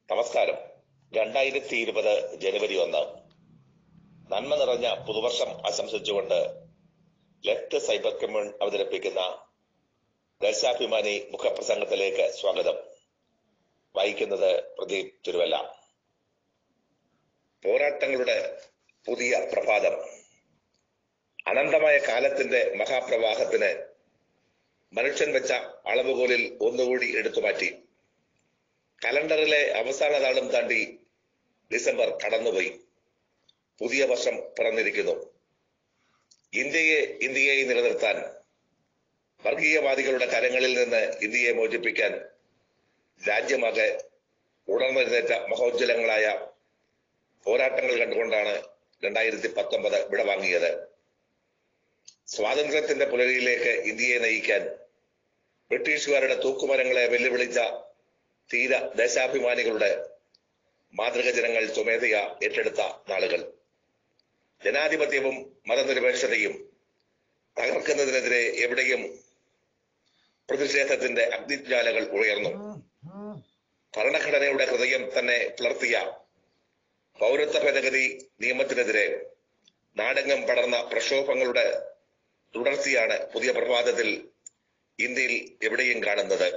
നമസ്കാരം രണ്ടായിരത്തി ഇരുപത് ജനുവരി ഒന്ന് നന്മ നിറഞ്ഞ പുതുവർഷം ആശംസിച്ചുകൊണ്ട് ലെഫ്റ്റ് സൈബർ കമ്മ്യൂൺ അവതരിപ്പിക്കുന്ന ദേശാഭിമാനി മുഖപ്രസംഗത്തിലേക്ക് സ്വാഗതം വായിക്കുന്നത് പ്രദീപ് തിരുവല്ല പോരാട്ടങ്ങളുടെ പുതിയ പ്രഭാതം അനന്തമായ കാലത്തിന്റെ മഹാപ്രവാഹത്തിന് മനുഷ്യൻ വെച്ച അളവുകോലിൽ ഒന്നുകൂടി എടുത്തുമാറ്റി കലണ്ടറിലെ അവസാന നാളും താണ്ടി ഡിസംബർ കടന്നുപോയി പുതിയ വർഷം പിറന്നിരിക്കുന്നു ഇന്ത്യയെ ഇന്ത്യയെ നിലനിർത്താൻ വർഗീയവാദികളുടെ കരങ്ങളിൽ നിന്ന് ഇന്ത്യയെ മോചിപ്പിക്കാൻ രാജ്യമാകെ ഉണർന്നെഴുന്നേറ്റ മഹോജ്വലങ്ങളായ പോരാട്ടങ്ങൾ കണ്ടുകൊണ്ടാണ് രണ്ടായിരത്തി പത്തൊമ്പത് വിടവാങ്ങിയത് സ്വാതന്ത്ര്യത്തിന്റെ പുലരിയിലേക്ക് ഇന്ത്യയെ നയിക്കാൻ ബ്രിട്ടീഷുകാരുടെ തൂക്കുമരങ്ങളെ വെല്ലുവിളിച്ച തീര ദേശാഭിമാനികളുടെ മാതൃക ജനങ്ങൾ സ്വമേധയ ഏറ്റെടുത്ത നാളുകൾ ജനാധിപത്യവും മതനിരപേക്ഷതയും തകർക്കുന്നതിനെതിരെ എവിടെയും പ്രതിഷേധത്തിന്റെ അഗ്നിജ്വാലകൾ ഉയർന്നു ഭരണഘടനയുടെ ഹൃദയം തന്നെ പിളർത്തിയ പൗരത്വ ഭേദഗതി നിയമത്തിനെതിരെ നാടെങ്ങും പടർന്ന പ്രക്ഷോഭങ്ങളുടെ തുടർച്ചയാണ് പുതിയ പ്രഭാതത്തിൽ ഇന്ത്യയിൽ എവിടെയും കാണുന്നത്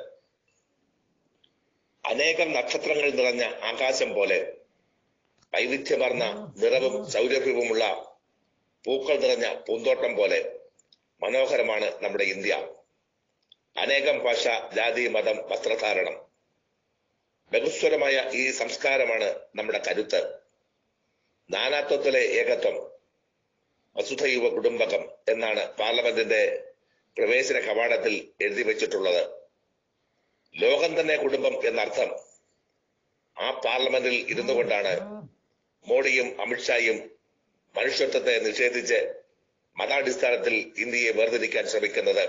അനേകം നക്ഷത്രങ്ങൾ നിറഞ്ഞ ആകാശം പോലെ വൈവിധ്യമാർന്ന നിറവും സൗരഭ്യവുമുള്ള പൂക്കൾ നിറഞ്ഞ പൂന്തോട്ടം പോലെ മനോഹരമാണ് നമ്മുടെ ഇന്ത്യ അനേകം ഭാഷ ജാതി മതം വസ്ത്രധാരണം ബഹുസ്വരമായ ഈ സംസ്കാരമാണ് നമ്മുടെ കരുത്ത് നാനാത്വത്തിലെ ഏകത്വം വസുധൈവ കുടുംബകം എന്നാണ് പാർലമെന്റിന്റെ പ്രവേശന കവാടത്തിൽ എഴുതി വെച്ചിട്ടുള്ളത് ലോകം തന്നെ കുടുംബം എന്നർത്ഥം ആ പാർലമെന്റിൽ ഇരുന്നു കൊണ്ടാണ് മോഡിയും അമിത്ഷായും മനുഷ്യത്വത്തെ നിഷേധിച്ച് മതാടിസ്ഥാനത്തിൽ ഇന്ത്യയെ വേർതിരിക്കാൻ ശ്രമിക്കുന്നത്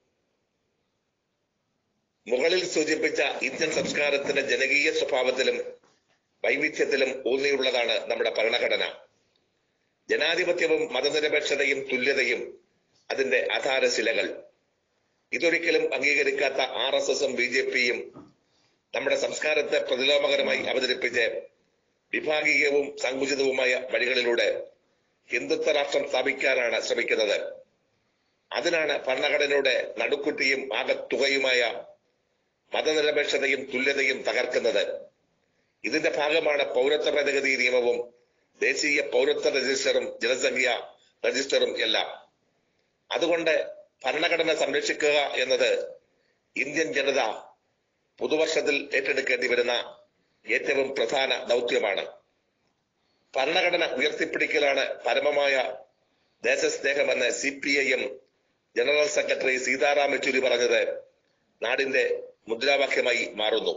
മുകളിൽ സൂചിപ്പിച്ച ഇന്ത്യൻ സംസ്കാരത്തിന്റെ ജനകീയ സ്വഭാവത്തിലും വൈവിധ്യത്തിലും ഊന്നിയുള്ളതാണ് നമ്മുടെ ഭരണഘടന ജനാധിപത്യവും മതനിരപേക്ഷതയും തുല്യതയും അതിന്റെ ആധാരശിലകൾ ഇതൊരിക്കലും അംഗീകരിക്കാത്ത ആർ എസ് എസും ബി ജെ പിയും നമ്മുടെ സംസ്കാരത്തെ പ്രതിലോമകരമായി അവതരിപ്പിച്ച് വിഭാഗീയവും സങ്കുചിതവുമായ വഴികളിലൂടെ ഹിന്ദുത്വ രാഷ്ട്രം സ്ഥാപിക്കാനാണ് ശ്രമിക്കുന്നത് അതിനാണ് ഭരണഘടനയുടെ നടുക്കുറ്റിയും ആകത്തുകയുമായ മതനിരപേക്ഷതയും തുല്യതയും തകർക്കുന്നത് ഇതിന്റെ ഭാഗമാണ് പൗരത്വ ഭേദഗതി നിയമവും ദേശീയ പൗരത്വ രജിസ്റ്ററും ജനസംഖ്യ രജിസ്റ്ററും എല്ലാം അതുകൊണ്ട് ഭരണഘടന സംരക്ഷിക്കുക എന്നത് ഇന്ത്യൻ ജനത പുതുവർഷത്തിൽ ഏറ്റെടുക്കേണ്ടി വരുന്ന ഏറ്റവും പ്രധാന ദൗത്യമാണ് ഭരണഘടന ഉയർത്തിപ്പിടിക്കലാണ് പരമമായ ദേശസ്നേഹമെന്ന് C P I M general secretary Sitaram Yechury പറഞ്ഞത് നാടിന്റെ മുദ്രാവാക്യമായി മാറുന്നു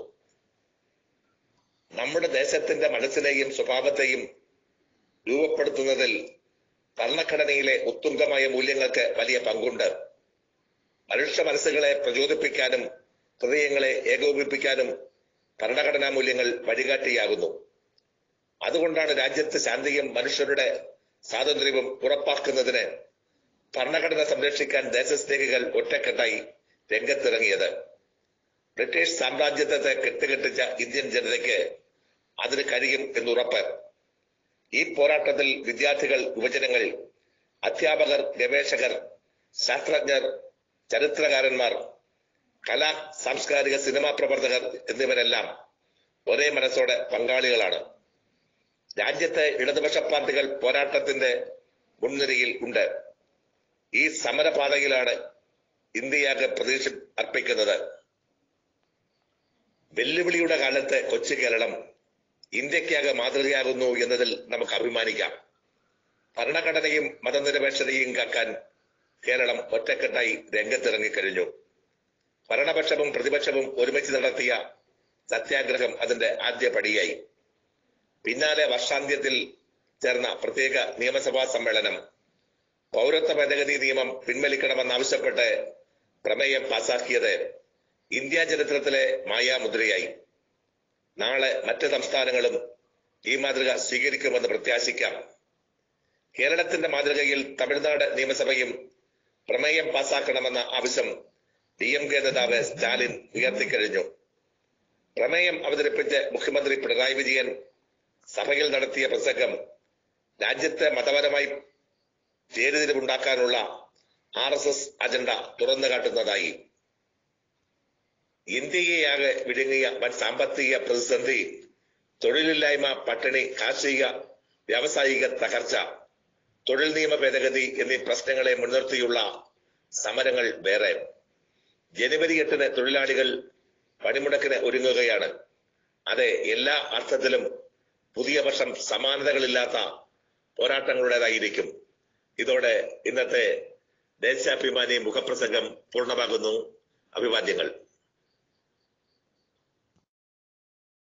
നമ്മുടെ ദേശത്തിന്റെ മനസ്സിനെയും സ്വഭാവത്തെയും രൂപപ്പെടുത്തുന്നതിൽ ഭരണഘടനയിലെ ഉത്തുംഗമായ മൂല്യങ്ങൾക്ക് വലിയ പങ്കുണ്ട് മനുഷ്യ മനസ്സുകളെ പ്രചോദിപ്പിക്കാനും ഹൃദയങ്ങളെ ഏകോപിപ്പിക്കാനും ഭരണഘടനാ മൂല്യങ്ങൾ വഴികാട്ടിയാകുന്നു അതുകൊണ്ടാണ് രാജ്യത്ത് ശാന്തിയും മനുഷ്യരുടെ സ്വാതന്ത്ര്യവും ഉറപ്പാക്കുന്നതിന് ഭരണഘടന സംരക്ഷിക്കാൻ ദേശസ്നേഹികൾ ഒറ്റക്കെട്ടായി രംഗത്തിറങ്ങിയത് ബ്രിട്ടീഷ് സാമ്രാജ്യത്വത്തെ കെട്ടുകെട്ടിച്ച ഇന്ത്യൻ ജനതയ്ക്ക് അതിന് കഴിയും എന്നുറപ്പ് ഈ പോരാട്ടത്തിൽ വിദ്യാർത്ഥികൾ യുവജനങ്ങൾ അധ്യാപകർ ഗവേഷകർ ശാസ്ത്രജ്ഞർ ചരിത്രകാരന്മാർ കലാ സാംസ്കാരിക സിനിമാ പ്രവർത്തകർ എന്നിവരെല്ലാം ഒരേ മനസ്സോടെ പങ്കാളികളാണ് രാജ്യത്തെ ഇടതുപക്ഷ പാർട്ടികൾ പോരാട്ടത്തിന്റെ മുൻനിരയിൽ ഉണ്ട് ഈ സമരപാതയിലാണ് ഇന്ത്യയാകെ പ്രതീക്ഷ അർപ്പിക്കുന്നത് വെല്ലുവിളിയുടെ കാലത്ത് കൊച്ചു കേരളം ഇന്ത്യക്കാകെ മാതൃകയാകുന്നു എന്നതിൽ നമുക്ക് അഭിമാനിക്കാം ഭരണഘടനയും മതനിരപേക്ഷതയും കാക്കാൻ കേരളം ഒറ്റക്കെട്ടായി രംഗത്തിറങ്ങിക്കഴിഞ്ഞു ഭരണപക്ഷവും പ്രതിപക്ഷവും ഒരുമിച്ച് നടത്തിയ സത്യാഗ്രഹം അതിന്റെ ആദ്യ പടിയായി പിന്നാലെ വർഷാന്ത്യത്തിൽ ചേർന്ന പ്രത്യേക നിയമസഭാ സമ്മേളനം പൗരത്വ ഭേദഗതി നിയമം പിൻവലിക്കണമെന്നാവശ്യപ്പെട്ട് പ്രമേയം പാസാക്കിയത് ഇന്ത്യ ചരിത്രത്തിലെ മായാമുദ്രയായി നാളെ മറ്റ് സംസ്ഥാനങ്ങളും ഈ മാതൃക സ്വീകരിക്കുമെന്ന് പ്രത്യാശിക്കാം കേരളത്തിന്റെ മാതൃകയിൽ തമിഴ്നാട് നിയമസഭയും പ്രമേയം പാസാക്കണമെന്ന ആവശ്യം ഡി എം കെ നേതാവ് സ്റ്റാലിൻ ഉയർത്തിക്കഴിഞ്ഞു പ്രമേയം അവതരിപ്പിച്ച് മുഖ്യമന്ത്രി പിണറായി വിജയൻ സഭയിൽ നടത്തിയ പ്രസംഗം രാജ്യത്തെ മതപരമായി ചേരിതിരിവുണ്ടാക്കാനുള്ള ആർ എസ് എസ് അജണ്ട തുറന്നു കാട്ടുന്നതായി ഇന്ത്യയെയാകെ വിഴുങ്ങിയ വൻ സാമ്പത്തിക പ്രതിസന്ധി തൊഴിലില്ലായ്മ പട്ടിണി കാർഷിക വ്യാവസായിക തകർച്ച തൊഴിൽ നിയമ ഭേദഗതി എന്നീ പ്രശ്നങ്ങളെ മുൻനിർത്തിയുള്ള സമരങ്ങൾ വേറെ ജനുവരി എട്ടിന് തൊഴിലാളികൾ പണിമുടക്കിന് ഒരുങ്ങുകയാണ് അതെ എല്ലാ അർത്ഥത്തിലും പുതിയ വർഷം സമാനതകളില്ലാത്ത പോരാട്ടങ്ങളുടേതായിരിക്കും ഇതോടെ ഇന്നത്തെ ദേശാഭിമാനി മുഖപ്രസംഗം പൂർണ്ണമാകുന്നു അഭിവാദ്യങ്ങൾ